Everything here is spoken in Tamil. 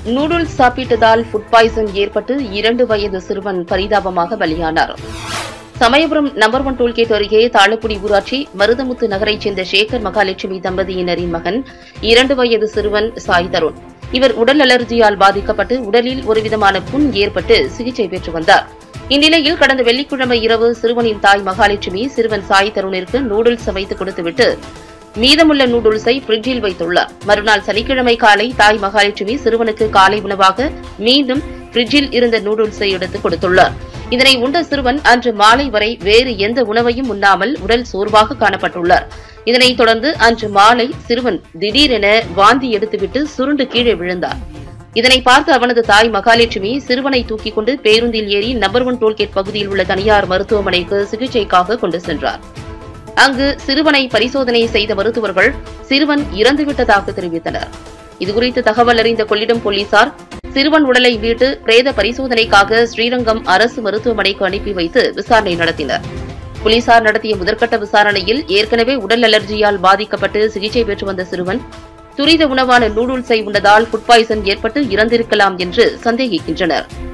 நூடுல்ஸ் சாப்பிட்டதால் ஃபுட் பாய்சன் ஏற்பட்டு இரண்டு வயது சிறுவன் பரிதாபமாக பலியானார் சமயபுரம் நம்பர் ஒன் டோல்கேட் அருகே தாழப்புடி ஊராட்சி மருதமுத்து நகரைச் சேர்ந்த சேகர் மகாலட்சுமி தம்பதியினரின் மகன் இரண்டு வயது சிறுவன் சாய் தருண் இவர் உடல் அலர்ஜியால் பாதிக்கப்பட்டு உடலில் ஒருவிதமான புண் ஏற்பட்டு சிகிச்சை பெற்று வந்தார் இந்நிலையில் கடந்த வெள்ளிக்கிழமை இரவு சிறுவனின் தாய் மகாலட்சுமி சிறுவன் சாய் தருணிற்கு நூடுல்ஸ் சமைத்து கொடுத்துவிட்டு மீதமுள்ள நூடுல்ஸை பிரிட்ஜில் வைத்துள்ளார் மறுநாள் சனிக்கிழமை காலை தாய் மகாலட்சுமி சிறுவனுக்கு காலை உணவாக மீண்டும் பிரிட்ஜில் இருந்த நூடுல்ஸை எடுத்து கொடுத்துள்ளார் இதனை உண்ட சிறுவன் அன்று மாலை வரை வேறு எந்த உணவையும் உண்ணாமல் உடல் சோர்வாக காணப்பட்டுள்ளார் இதனைத் தொடர்ந்து அன்று மாலை சிறுவன் திடீரென வாந்தி எடுத்துவிட்டு சுருண்டு கீழே விழுந்தார் இதனை பார்த்து அவனது தாய் மகாலட்சுமி சிறுவனை தூக்கிக் கொண்டு பேருந்தில் ஏறி நம்பர் ஒன் டோல்கேட் பகுதியில் உள்ள தனியார் மருத்துவமனைக்கு சிகிச்சைக்காக கொண்டு சென்றார் அங்கு சிறுவனை பரிசோதனை செய்த மருத்துவர்கள் சிறுவன் இறந்துவிட்டதாக தெரிவித்தனர் இதுகுறித்து தகவல் அறிந்த கொள்ளிடம் போலீசார் சிறுவன் உடலை மீட்டு பிரேத பரிசோதனைக்காக ஸ்ரீரங்கம் அரசு மருத்துவமனைக்கு அனுப்பி வைத்து விசாரணை நடத்தினர் போலீசார் நடத்திய முதற்கட்ட விசாரணையில் ஏற்கனவே உடல் அலர்ஜியால் பாதிக்கப்பட்டு சிகிச்சை பெற்று வந்த சிறுவன் துரித உணவான நூடுல்ஸை உண்டதால் ஃபுட் பாய்சன் ஏற்பட்டு இறந்திருக்கலாம் என்று சந்தேகிக்கின்றனர்